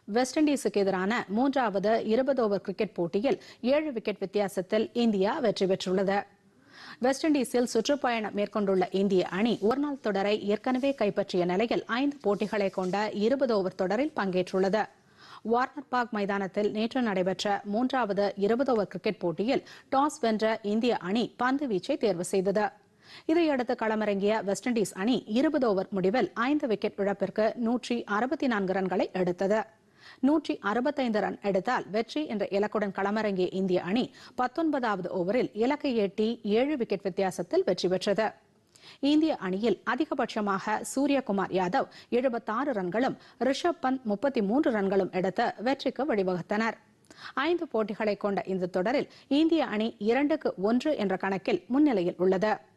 west இண்டீஸுக்கு எதிரான மூன்றாவது இருபது ஓவர் கிரிக்கெட் போட்டியில் ஏழு விக்கெட் வித்தியாசத்தில் இந்தியா வெற்றி பெற்றுள்ளது வெஸ்ட் இண்டீஸில் சுற்றுப்பயணம் மேற்கொண்டுள்ள இந்திய அணி ஒருநாள் தொடரை ஏற்கனவே கைப்பற்றிய நிலையில் ஐந்து போட்டிகளை கொண்ட இருபது ஓவர் தொடரில் பங்கேற்றுள்ளது வார்னர் பார்க் மைதானத்தில் நேற்று நடைபெற்ற மூன்றாவது இருபது ஓவர் கிரிக்கெட் போட்டியில் டாஸ் வென்ற இந்திய அணி பந்து வீச்சை தேர்வு செய்தது இதையடுத்து களமிறங்கிய வெஸ்ட் இண்டீஸ் அணி இருபது ஓவர் முடிவில் ஐந்து விக்கெட் இழப்பிற்கு நூற்றி அறுபத்தி நான்கு ரன்களை எடுத்தது நூற்றி அறுபத்தைந்து ரன் எடுத்தால் வெற்றி என்ற இலக்குடன் களமிறங்கிய இந்திய அணி பத்தொன்பதாவது ஓவரில் இலக்கை எட்டி ஏழு விக்கெட் வித்தியாசத்தில் வெற்றி பெற்றது இந்திய அணியில் அதிகபட்சமாக சூரியகுமார் யாதவ் எழுபத்தாறு ரன்களும் ரிஷப் பந்த் முப்பத்தி மூன்று ரன்களும் எடுத்து வெற்றிக்கு வழிவகுத்தனர் ஐந்து போட்டிகளை கொண்ட இந்த தொடரில் இந்திய அணி இரண்டுக்கு ஒன்று என்ற கணக்கில் முன்னிலையில் உள்ளது